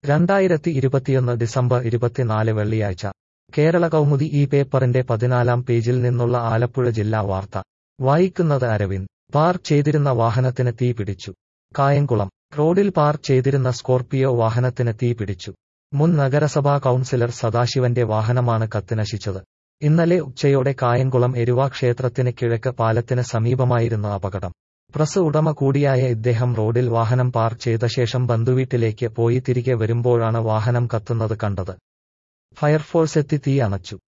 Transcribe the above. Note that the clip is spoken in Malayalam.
രണ്ടായിരത്തി ഇരുപത്തിയൊന്ന് ഡിസംബർ ഇരുപത്തിനാല് വെള്ളിയാഴ്ച കേരള കൗമുദി ഈ പേപ്പറിന്റെ പതിനാലാം പേജിൽ നിന്നുള്ള ആലപ്പുഴ ജില്ലാ വാർത്ത വായിക്കുന്നത് അരവിന്ദ് പാർക്ക് ചെയ്തിരുന്ന വാഹനത്തിന് തീ പിടിച്ചു കായംകുളം റോഡിൽ പാർക്ക് ചെയ്തിരുന്ന സ്കോർപിയോ വാഹനത്തിന് തീ പിടിച്ചു മുൻ നഗരസഭാ കൗൺസിലർ സദാശിവന്റെ വാഹനമാണ് കത്തിനശിച്ചത് ഇന്നലെ ഉച്ചയോടെ കായംകുളം എരുവ ക്ഷേത്രത്തിന് കിഴക്ക് പാലത്തിന് സമീപമായിരുന്നു അപകടം പ്രസ് ഉടമ കൂടിയായ ഇദ്ദേഹം റോഡിൽ വാഹനം പാർക്ക് ചെയ്ത ശേഷം ബന്ധുവീട്ടിലേക്ക് പോയി തിരികെ വരുമ്പോഴാണ് വാഹനം കത്തുന്നത് കണ്ടത് ഫയർഫോഴ്സ് എത്തി തീ അണച്ചു